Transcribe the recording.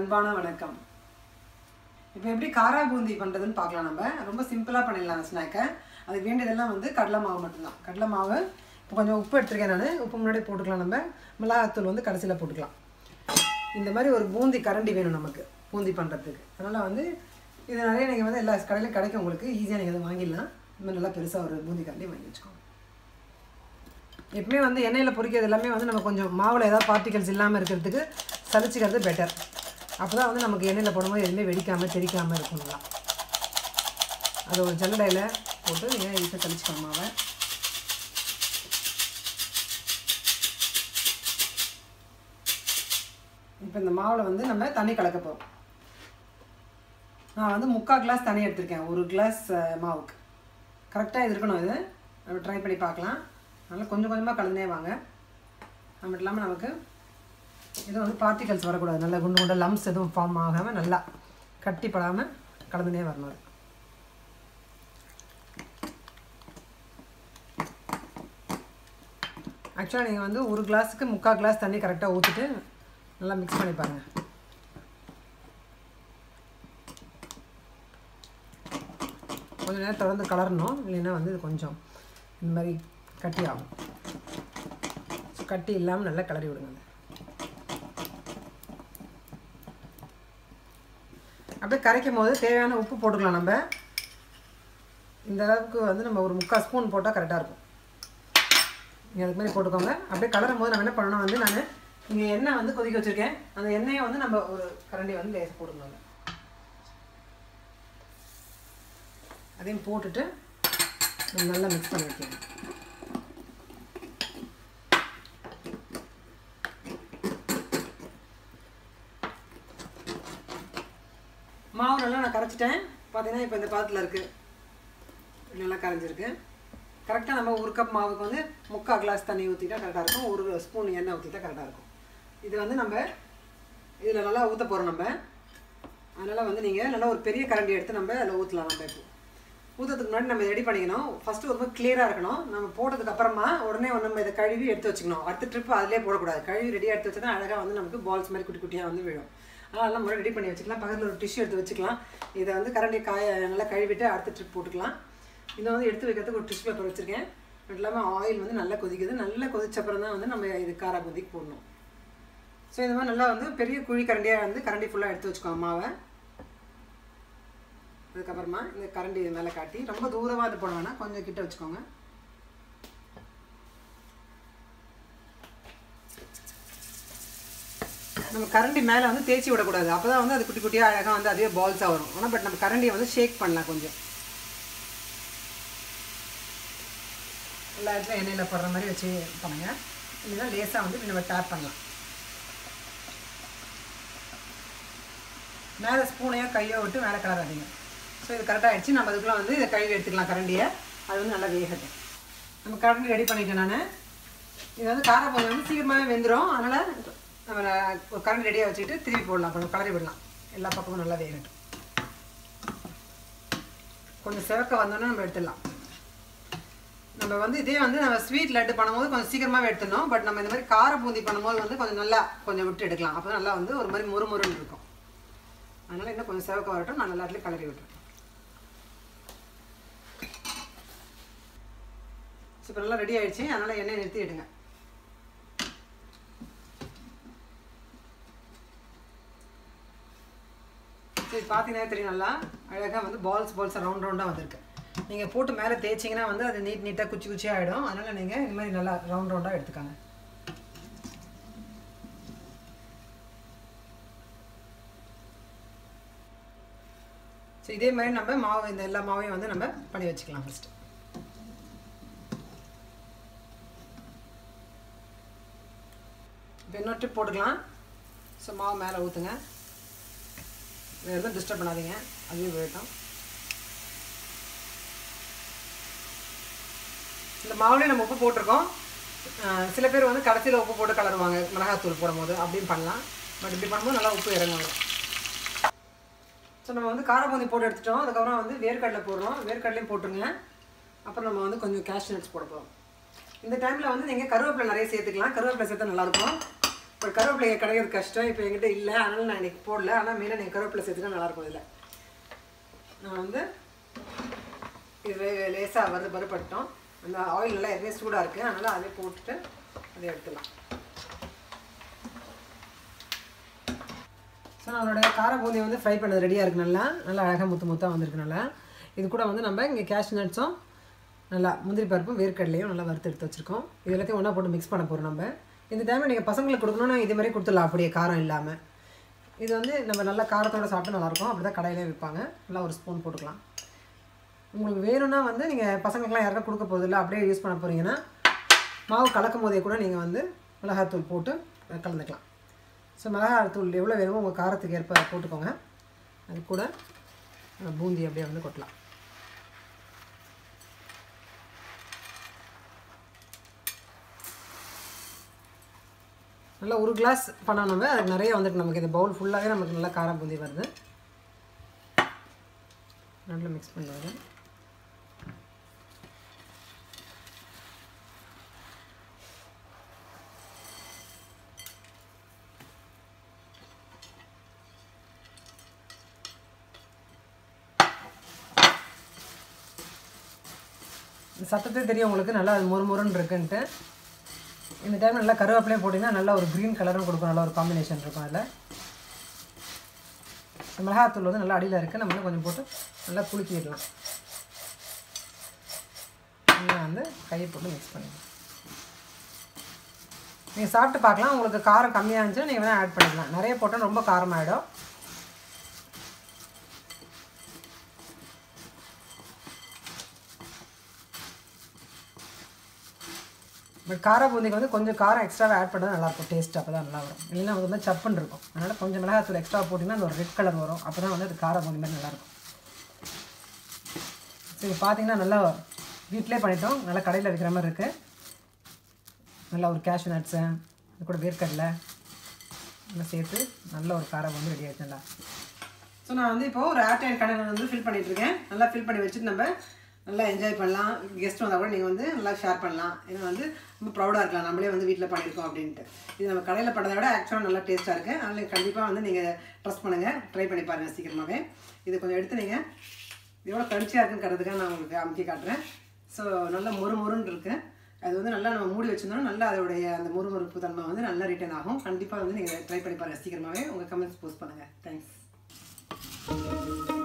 அன்பான வணக்கம் இப்போ எப்படி காரா பூந்தி பண்ணுறதுன்னு பார்க்கலாம் நம்ம ரொம்ப சிம்பிளாக பண்ணிடலாம் அந்த ஸ்நாக்கை அதுக்கு வேண்டியதெல்லாம் வந்து கடலை மாவு மட்டும்தான் கடலை மாவு இப்போ கொஞ்சம் உப்பு எடுத்திருக்கேன் நான் உப்பு முன்னாடி போட்டுக்கலாம் நம்ம மிளகாத்தூள் வந்து கடைசியில் போட்டுக்கலாம் இந்த மாதிரி ஒரு பூந்தி கரண்டி வேணும் நமக்கு பூந்தி பண்ணுறதுக்கு அதனால் வந்து இது நிறைய நீங்கள் வந்து எல்லா கடையிலும் கிடைக்கும் உங்களுக்கு ஈஸியாக நீங்கள் அதை வாங்கிடலாம் இந்த மாதிரி நல்லா பெருசாக ஒரு பூந்தி கரண்டி வாங்கி வச்சுக்கோங்க எப்பவுமே வந்து எண்ணெயில் பொரிக்கிறது எல்லாமே வந்து நம்ம கொஞ்சம் மாவில் ஏதாவது பார்ட்டிகல்ஸ் இல்லாமல் இருக்கிறதுக்கு சலிச்சுக்கிறது பெட்டர் அப்போ தான் வந்து நமக்கு எண்ணெயில் போடும்போது எதுவுமே வெடிக்காமல் தெரிக்காமல் இருக்கும் நல்லா அது ஒரு ஜல்லடையில் போட்டு நீங்கள் ஈஸியாக சலிச்சுக்கணும் மாவை இப்போ இந்த மாவில் வந்து நம்ம தண்ணி கலக்க போகிறோம் நான் வந்து முக்கால் கிளாஸ் தண்ணி எடுத்திருக்கேன் ஒரு கிளாஸ் அஹ், மாவுக்கு கரெக்டாக இது இருக்கணும் இது நம்ம ட்ரை பண்ணி பார்க்கலாம் அதனால் கொஞ்சம் கொஞ்சமாக கலந்தே வாங்க அது மட்டும் இல்லாமல் நமக்கு எதுவும் வந்து பார்ட்டிகல்ஸ் வரக்கூடாது நல்லா குண்டு குண்டு லம்ஸ் எதுவும் ஃபார்ம் ஆகாமல் நல்லா கட்டிப்படாமல் கலந்துனே வரணும் அது. ஆக்சுவலாக நீங்கள் வந்து ஒரு கிளாஸுக்கு முக்கால் கிளாஸ் தண்ணி கரெக்டாக ஊற்றிட்டு நல்லா மிக்ஸ் பண்ணி பாருங்கள் கொஞ்சம் நேரம் தொடர்ந்து கலரணும் இல்லைன்னா வந்து இது கொஞ்சம் இந்த மாதிரி கட்டி ஆகும் ஸோ கட்டி இல்லாமல் நல்லா கிளறி விடுங்க அதை. அப்படியே கரைக்கும் போது தேவையான உப்பு போட்டுக்கலாம் நம்ம இந்த அளவுக்கு வந்து நம்ம ஒரு முக்கால் ஸ்பூன் போட்டால் கரெக்டாக இருக்கும் நீங்கள் அதுக்கு மாதிரி போட்டுக்கோங்க அப்படியே கலரும் போது நம்ம என்ன பண்ணணும் வந்து நான் இங்கே எண்ணெய் வந்து கொதிக்க வச்சுருக்கேன் அந்த எண்ணெயை வந்து நம்ம ஒரு கரண்டி வந்து லேஸ் போட்டுக்கணும் அதையும் போட்டுட்டு நம்ம நல்லா மிக்ஸ் பண்ணி வைக்கணும் மாவு நல்லா நான் கரைச்சிட்டேன் பார்த்தீங்கன்னா இப்போ இந்த பாத்திரத்தில் இருக்குது நல்லா கரைஞ்சிருக்கு கரெக்டாக நம்ம ஒரு கப் மாவுக்கு வந்து முக்கால் கிளாஸ் தண்ணி ஊற்றிட்டா கரெக்டாக இருக்கும் ஒரு ஸ்பூன் எண்ணெய் ஊற்றிட்டா கரெக்டாக இருக்கும் இது வந்து நம்ம இதில் நல்லா ஊற்ற போகிறோம் நம்ம அதனால் வந்து நீங்கள் நல்லா ஒரு பெரிய கரண்டி எடுத்து நம்ம அதில் ஊற்றலாம் நம்ம இப்போ ஊற்றுறதுக்கு முன்னாடி நம்ம ரெடி பண்ணிக்கணும் ஃபஸ்ட்டு ரொம்ப கிளியராக இருக்கணும் நம்ம போட்டதுக்கு அப்புறமா உடனே வந்து நம்ம இதை கழுவி எடுத்து வச்சுக்கணும் அடுத்த ட்ரிப் அதிலே போடக்கூடாது கழுவி ரெடியாக எடுத்து வச்சா அழகாக வந்து நமக்கு பால்ஸ் மாதிரி குட்டி குட்டியாக வந்து விழும் அதெல்லாம் முறை ரெடி பண்ணி வச்சுக்கலாம் பக்கத்தில் ஒரு டிஷ்யூ எடுத்து வச்சுக்கலாம் இதை வந்து கரண்டி காய நல்லா கழுவிட்டு அடுத்த ட்ரிப் போட்டுக்கலாம் இதை வந்து எடுத்து வைக்கிறதுக்கு ஒரு டிஷ்யூ பேப்பர் வச்சுருக்கேன் அது இல்லாமல் ஆயில் வந்து நல்லா கொதிக்குது நல்லா கொதிச்சப்புறம் தான் வந்து நம்ம இது காரா பூந்திக்கு போடணும் ஸோ இந்த மாதிரி நல்லா வந்து பெரிய குழி கரண்டியாக வந்து கரண்டி ஃபுல்லாக எடுத்து வச்சுக்கோங்க மாவை அதுக்கப்புறமா இந்த கரண்டி இது மேலே காட்டி ரொம்ப தூரமாக இது போட வேணாம் கொஞ்சம் கிட்ட வச்சுக்கோங்க நம்ம கரண்டி மேலே வந்து தேய்ச்சி விடக்கூடாது அப்போ தான் வந்து அது குட்டி குட்டியாக அழகாக வந்து அதுவே பால்ஸாக வரும் ஆனால் பட் நம்ம கரண்டியை வந்து ஷேக் பண்ணலாம் கொஞ்சம் எல்லா இடத்துலையும் எண்ணெயில் போடுற மாதிரி வச்சு பண்ணுங்க இல்லைன்னா லேசாக வந்து இப்படி நம்ம டேப் பண்ணலாம் மேலே ஸ்பூனையோ கையோ விட்டு மேலே கலராதீங்க ஸோ இது கரெக்டாக ஆகிடுச்சு நம்ம அதுக்குள்ளே வந்து இதை கழுவி எடுத்துக்கலாம் கரண்டியை அது வந்து நல்லா வேகட்டும் நம்ம கரண்டி ரெடி பண்ணிட்டேன் நான் இது வந்து காரப்பொங்கல் வந்து சீக்கிரமாகவே வெந்துடும் அதனால் நம்ம ஒரு கரண்டி ரெடியாக வச்சுக்கிட்டு திருப்பி போடலாம் கொஞ்சம் கலரி விடலாம் எல்லா பக்கமும் நல்லா வேகட்டும் கொஞ்சம் சிவக்க வந்தோன்னே நம்ம எடுத்துடலாம் நம்ம வந்து இதே வந்து நம்ம ஸ்வீட் லட்டு பண்ணும்போது கொஞ்சம் சீக்கிரமாகவே எடுத்துடணும் பட் நம்ம இந்த மாதிரி கார பூந்தி பண்ணும்போது வந்து கொஞ்சம் நல்லா கொஞ்சம் விட்டு எடுக்கலாம் அப்போ நல்லா வந்து ஒரு மாதிரி முறுமுறுன்னு இருக்கும் அதனால் இன்னும் கொஞ்சம் சிவக்க வரட்டும் நான் எல்லாத்துலேயும் கலரி விட்டுறேன் ஸோ இப்போ நல்லா ரெடி ஆயிடுச்சு அதனால் எண்ணெய் நிறுத்தி எடுங்க சரி பார்த்தீங்கன்னா தெரியும் நல்லா அழகாக வந்து பால்ஸ் பால்ஸ் ரவுண்ட் ரவுண்டாக வந்திருக்கு நீங்கள் போட்டு மேலே தேய்ச்சிங்கன்னா வந்து அது நீட் நீட்டாக குச்சி குச்சியாக ஆகிடும் அதனால் நீங்கள் இந்த மாதிரி நல்லா ரவுண்ட் ரவுண்டாக எடுத்துக்காங்க ஸோ இதே மாதிரி நம்ம மாவு இந்த எல்லா மாவையும் வந்து நம்ம பண்ணி வச்சுக்கலாம் ஃபஸ்ட்டு இப்போ இன்னொரு டிப் போட்டுக்கலாம் ஸோ மாவு மேலே ஊற்றுங்க வேறு எதுவும் டிஸ்டர்ப் பண்ணாதீங்க அதுவே போயிட்டோம் இந்த மாவுலேயே நம்ம உப்பு போட்டிருக்கோம் அஹ் சில பேர் வந்து கடைசியில் உப்பு போட்டு கலருவாங்க மிளகாத்தூள் போடும்போது அப்படின்னு பண்ணலாம் பட் இப்படி பண்ணும்போது நல்லா உப்பு இறங்கும் ஸோ நம்ம வந்து காரபூந்தி போட்டு எடுத்துட்டோம் அதுக்கப்புறம் வந்து வேர்க்கடலை போடுறோம் வேர்க்கடலையும் போட்டுருங்க அப்புறம் நம்ம வந்து கொஞ்சம் கேஷ்யூ நட்ஸ் போட போகிறோம் இந்த டைமில் வந்து நீங்கள் கருவேப்பிலை நிறைய சேர்த்துக்கலாம் கருவேப்பிலை சேர்த்தா நல்லாயிருக்கும் ஒரு கருவேப்பிலை கிடைக்கிறது கஷ்டம் இப்போ என்கிட்ட இல்லை அதனால நான் இன்னைக்கு போடல ஆனால் மெயினாக நீங்கள் கருவேப்பிலை சேர்த்துனா நல்லாயிருக்கும் இதில் நான் வந்து இது லேசாக வந்து பருப்பட்டோம் அந்த ஆயில் நல்லா எதுவுமே சூடாக இருக்குது அதனால் அதை போட்டுட்டு அதை எடுத்துடலாம் ஸோ நம்மளோட கார பூந்தி வந்து ஃப்ரை பண்ணது ரெடியாக இருக்குது நல்லா நல்லா அழகாக முத்து முத்தாக வந்திருக்கு நல்லா இது கூட வந்து நம்ம இங்கே கேஷ் நட்ஸும் நல்லா முந்திரி பருப்பும் வேர்க்கடலையும் நல்லா வறுத்து எடுத்து வச்சுருக்கோம் இது எல்லாத்தையும் ஒன்றா போட்டு மிக்ஸ் பண்ண போகிறோம் நம்ம இந்த டைமில் நீங்கள் பசங்களுக்கு கொடுக்கணுன்னா இதே மாதிரி கொடுத்துடலாம் அப்படியே காரம் இல்லாமல் இது வந்து நம்ம நல்லா காரத்தோடு சாப்பிட்டு நல்லாயிருக்கும் அப்படி தான் கடையிலே விற்பாங்க நல்லா ஒரு ஸ்பூன் போட்டுக்கலாம் உங்களுக்கு வேணும்னா வந்து நீங்கள் பசங்களுக்குலாம் யாருக்கா கொடுக்க போதில்ல அப்படியே யூஸ் பண்ண போகிறீங்கன்னா மாவு கலக்கும் போதே கூட நீங்கள் வந்து மிளகாத்தூள் போட்டு கலந்துக்கலாம் ஸோ மிளகாத்தூள் எவ்வளோ வேணுமோ உங்கள் காரத்துக்கு ஏற்ப போட்டுக்கோங்க அது கூட பூந்தி அப்படியே வந்து கொட்டலாம் நல்லா ஒரு கிளாஸ் பண்ணோம் நம்ம அதுக்கு நிறைய வந்துட்டு நமக்கு இந்த பவுல் ஃபுல்லாகவே நமக்கு நல்லா காரம் பூந்தி வருது நல்லா மிக்ஸ் பண்ணுவாங்க சத்தத்தே தெரியும் உங்களுக்கு நல்லா அது மொறு மொறுன்னு இருக்குன்ட்டு இந்த டைம் நல்லா கருவேப்பிலையும் போட்டிங்கன்னா நல்லா ஒரு க்ரீன் கலரும் கொடுக்கும் நல்லா ஒரு காம்பினேஷன் இருக்கும் அதில் மிளகாத்தூள் வந்து நல்லா அடியில் இருக்குது நம்ம இன்னும் கொஞ்சம் போட்டு நல்லா குலுக்கிடலாம் நல்லா வந்து கையை போட்டு மிக்ஸ் பண்ணிடலாம் நீங்கள் சாப்பிட்டு பார்க்கலாம் உங்களுக்கு காரம் கம்மியாக இருந்துச்சுன்னா நீங்கள் வேணால் ஆட் பண்ணிக்கலாம் நிறைய போட்டால் ரொம்ப காரமாயிடும் பட் கார பூந்திக்கு வந்து கொஞ்சம் காரம் எக்ஸ்ட்ராவாக ஆட் பண்ணால் நல்லாயிருக்கும் டேஸ்ட் அப்போ தான் நல்லா வரும் இல்லைன்னா வந்து மாதிரி சப்புன்னு இருக்கும் அதனால் கொஞ்சம் மிளகாத்தூள் எக்ஸ்ட்ரா போட்டிங்கன்னா அந்த ஒரு ரெட் கலர் வரும் அப்போ தான் வந்து அது கார பூந்தி மாதிரி நல்லாயிருக்கும் சரி பார்த்தீங்கன்னா நல்லா வீட்டிலே பண்ணிட்டோம் நல்லா கடையில் விற்கிற மாதிரி இருக்குது நல்லா ஒரு கேஷ்யூ நட்ஸு அது கூட வேர்க்கடலை எல்லாம் சேர்த்து நல்ல ஒரு காரம் வந்து ரெடி ஆகிடுச்சு நல்லா ஸோ நான் வந்து இப்போ ஒரு ஏர்டைல் கண்டெய்னர் வந்து ஃபில் பண்ணிட்டு இருக்கேன் நல்லா ஃபில் பண்ணி வச்சுட்டு நம்ம நல்லா என்ஜாய் பண்ணலாம் கெஸ்ட் வந்தால் கூட நீங்கள் வந்து நல்லா ஷேர் பண்ணலாம் ஏன்னா வந்து ரொம்ப ப்ரௌடாக இருக்கலாம் நம்மளே வந்து வீட்டில் பண்ணியிருக்கோம் அப்படின்ட்டு இது நம்ம கடையில் பண்ணதை விட ஆக்சுவலாக நல்லா டேஸ்ட்டாக இருக்குது அதனால் கண்டிப்பாக வந்து நீங்கள் ட்ரஸ்ட் பண்ணுங்கள் ட்ரை பண்ணி பாருங்கள் சீக்கிரமாகவே இது கொஞ்சம் எடுத்து நீங்கள் எவ்வளோ கடிச்சியாக இருக்குங்கிறதுக்காக நான் உங்களுக்கு அமுக்கி காட்டுறேன் ஸோ நல்லா மொறு மொறுன்னு இருக்குது அது வந்து நல்லா நம்ம மூடி வச்சிருந்தோம் நல்லா அதோடைய அந்த முறுமுறுப்பு தன்மை வந்து நல்லா ரிட்டர்ன் ஆகும் கண்டிப்பாக வந்து நீங்கள் ட்ரை பண்ணி பாருங்கள் சீக்கிரமாகவே உங்கள் கமெண்ட்ஸ் போஸ்ட் பண்ணுங்கள் தேங்க்ஸ்